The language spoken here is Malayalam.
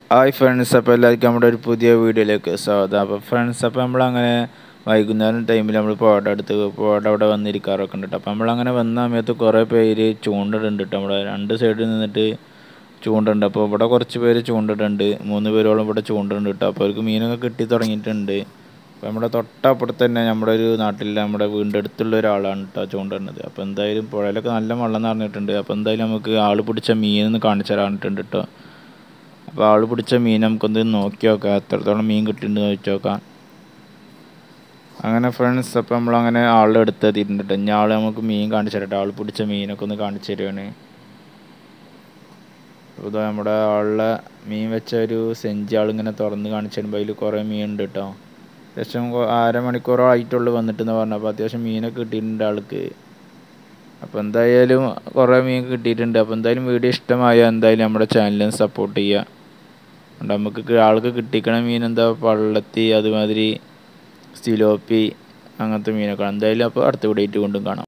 ഹായ് ഫ്രണ്ട്സ് അപ്പോൾ എല്ലാവർക്കും നമ്മുടെ ഒരു പുതിയ വീഡിയോയിലേക്ക് സ്വാഗതം അപ്പോൾ ഫ്രണ്ട്സ് അപ്പോൾ നമ്മളങ്ങനെ വൈകുന്നേരം ടൈമിൽ നമ്മൾ പുഴ അടുത്ത് പുഴ അവിടെ വന്നിരിക്കാറൊക്കെ ഉണ്ട് കേട്ടോ അപ്പോൾ നമ്മളങ്ങനെ വന്ന സമയത്ത് കുറേ പേര് ചൂണ്ടിടുന്നുണ്ട് കേട്ടോ നമ്മുടെ രണ്ട് സൈഡിൽ നിന്നിട്ട് ചൂണ്ടുണ്ട് അപ്പോൾ ഇവിടെ കുറച്ച് പേര് ചൂണ്ടിട്ടുണ്ട് മൂന്ന് പേരോളം ഇവിടെ ചൂണ്ടുണ്ട് കേട്ടോ അപ്പോൾ അവർക്ക് മീനൊക്കെ കിട്ടി തുടങ്ങിയിട്ടുണ്ട് അപ്പോൾ നമ്മുടെ തൊട്ടപ്പുറത്ത് തന്നെ നമ്മുടെ ഒരു നാട്ടിൽ നമ്മുടെ വീടിൻ്റെ അടുത്തുള്ള ഒരാളാണ് കേട്ടോ ചൂണ്ടുന്നത് അപ്പോൾ എന്തായാലും പുഴയിലൊക്കെ നല്ല വെള്ളം നിറഞ്ഞിട്ടുണ്ട് അപ്പോൾ എന്തായാലും നമുക്ക് ആൾ പിടിച്ച മീനൊന്ന് കാണിച്ചു തരാനിട്ടുണ്ട് കേട്ടോ അപ്പോൾ ആൾ പിടിച്ച മീൻ നമുക്കൊന്ന് നോക്കി നോക്കാം എത്രത്തോളം മീൻ കിട്ടിയിട്ടുണ്ട് ചോദിച്ചു നോക്കാം അങ്ങനെ ഫ്രണ്ട്സ് അപ്പോൾ നമ്മളങ്ങനെ ആളുടെ അടുത്ത് എത്തിയിട്ടുണ്ട് ഇനി ആൾ നമുക്ക് മീൻ കാണിച്ചു തരട്ടെ ആൾ പിടിച്ച മീനൊക്കെ ഒന്ന് കാണിച്ചു തരുവാണ് അപ്പോൾ ഇതാ നമ്മുടെ ആളുടെ മീൻ വെച്ച ഒരു സെഞ്ചി ആളിങ്ങനെ തുറന്ന് കാണിച്ചു തരുമ്പോൾ അതിൽ കുറേ മീൻ ഉണ്ട് കേട്ടോ ഏകദേശം അരമണിക്കൂറോ ആയിട്ടുള്ളൂ വന്നിട്ടെന്ന് പറഞ്ഞു അപ്പോൾ അത്യാവശ്യം മീനൊക്കെ കിട്ടിയിട്ടുണ്ട് ആൾക്ക് അപ്പോൾ എന്തായാലും കുറേ മീൻ കിട്ടിയിട്ടുണ്ട് അപ്പോൾ എന്തായാലും വീഡിയോ ഇഷ്ടമായ എന്തായാലും നമ്മുടെ ചാനലിന് സപ്പോർട്ട് ചെയ്യുക അതുകൊണ്ട് നമുക്ക് ആൾക്ക് കിട്ടിക്കണ മീൻ എന്താ പള്ളത്തി അതുമാതിരി സിലോപ്പി അങ്ങനത്തെ മീനൊക്കെ എന്തായാലും അപ്പോൾ അടുത്ത വീഡിയോ കൊണ്ടും കാണാം